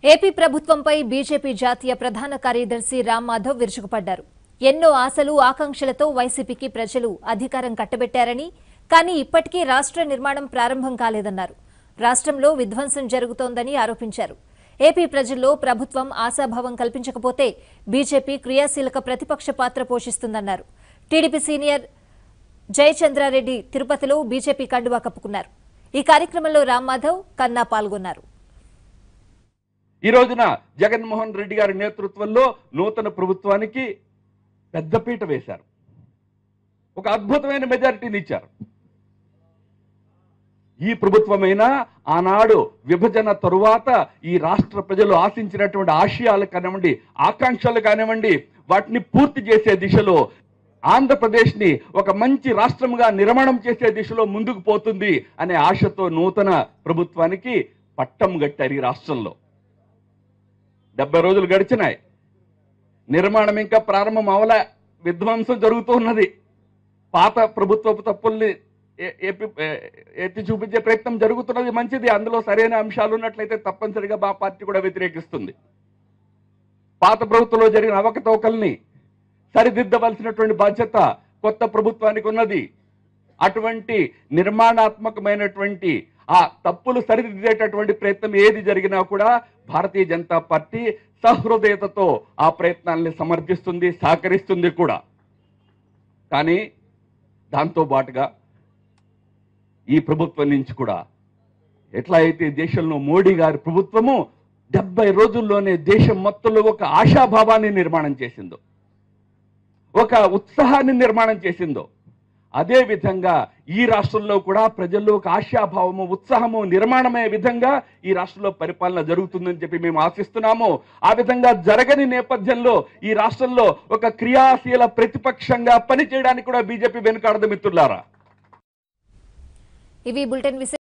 AP ప్రభుత్వంపై BJP జాతీయ ప్రధాన కార్యదర్శి రామ్ మాధవ్ విరుచుకుపడ్డారు ఎన్నో ఆశలు ఆకాంక్షలతో వైసీపీకి ప్రజలు అధికారం కట్టబెట్టారని కానీ ఇప్పటికీ రాష్ట్ర నిర్మాణం ప్రారంభం కాలేదన్నారు రాష్ట్రంలో విధ్వంసం జరుగుతోందని ఆరోపించారు ఏపీ ప్రజల్లో ప్రభుత్వం ఆశాభావం కల్పించకపోతే బీజేపీ క్రియాశీలక ప్రతిపక్ష పాత్ర పోషిస్తుందన్నారు టీడీపీ సీనియర్ జయచంద్రారెడ్డి తిరుపతిలో బీజేపీ కండువా కప్పుకున్నారు ఈ కార్యక్రమంలో రామ్ మాధవ్ కన్నా పాల్గొన్నారు ఈ రోజున జగన్మోహన్ రెడ్డి గారి నేతృత్వంలో నూతన ప్రభుత్వానికి పెద్దపీట వేశారు ఒక అద్భుతమైన మెజారిటీని ఇచ్చారు ఈ ప్రభుత్వమైనా ఆనాడు విభజన తరువాత ఈ రాష్ట్ర ప్రజలు ఆశించినటువంటి ఆశయాలు కానివ్వండి ఆకాంక్షలు కానివ్వండి వాటిని పూర్తి చేసే దిశలో ఆంధ్రప్రదేశ్ ని ఒక మంచి రాష్ట్రంగా నిర్మాణం చేసే దిశలో ముందుకు పోతుంది అనే ఆశతో నూతన ప్రభుత్వానికి పట్టం కట్టారు ఈ రాష్ట్రంలో డెబ్బై రోజులు గడిచినాయి నిర్మాణం ఇంకా ప్రారంభం అవలే విధ్వంసం జరుగుతూ ఉన్నది పాత ప్రభుత్వపు తప్పుల్ని ఏ- ఏపి- ఏ- ఎత్తి చూపించే ప్రయత్నం జరుగుతున్నది మంచిది అందులో సరైన అంశాలు ఉన్నట్లయితే తప్పనిసరిగా మా పార్టీ కూడా వ్యతిరేకిస్తుంది పాత ప్రభుత్వంలో జరిగిన అవకతవకల్ని సరిదిద్దవలసినటువంటి బాధ్యత కొత్త ప్రభుత్వానికి ఉన్నది అటువంటి నిర్మాణాత్మకమైనటువంటి ఆ తప్పులు సరిదిద్దేటటువంటి ప్రయత్నం ఏది జరిగినా కూడా భారతీయ జనతా పార్టీ సహృదయతతో ఆ ప్రయత్నాల్ని సమర్థిస్తుంది సహకరిస్తుంది కూడా కానీ దాంతో పాటుగా ఈ ప్రభుత్వం నుంచి కూడా ఎట్లా అయితే దేశంలో మోడీ గారి ప్రభుత్వము డెబ్బై రోజుల్లోనే దేశం మొత్తంలో ఒక ఆశాభావాన్ని నిర్మాణం చేసిందో ఒక ఉత్సాహాన్ని నిర్మాణం చేసిందో అదే విధంగా ఈ రాష్ట్రంలో కూడా ప్రజల్లో ఒక ఆశాభావము ఉత్సాహము నిర్మాణమే విధంగా ఈ రాష్ట్రంలో పరిపాలన జరుగుతుందని చెప్పి మేము ఆశిస్తున్నాము ఆ విధంగా జరగని నేపథ్యంలో ఈ రాష్ట్రంలో ఒక క్రియాశీల ప్రతిపక్షంగా పనిచేయడానికి కూడా బీజేపీ వెనుకాడదు మిత్రులారా ఇవి బులెటిన్ విశేషాలు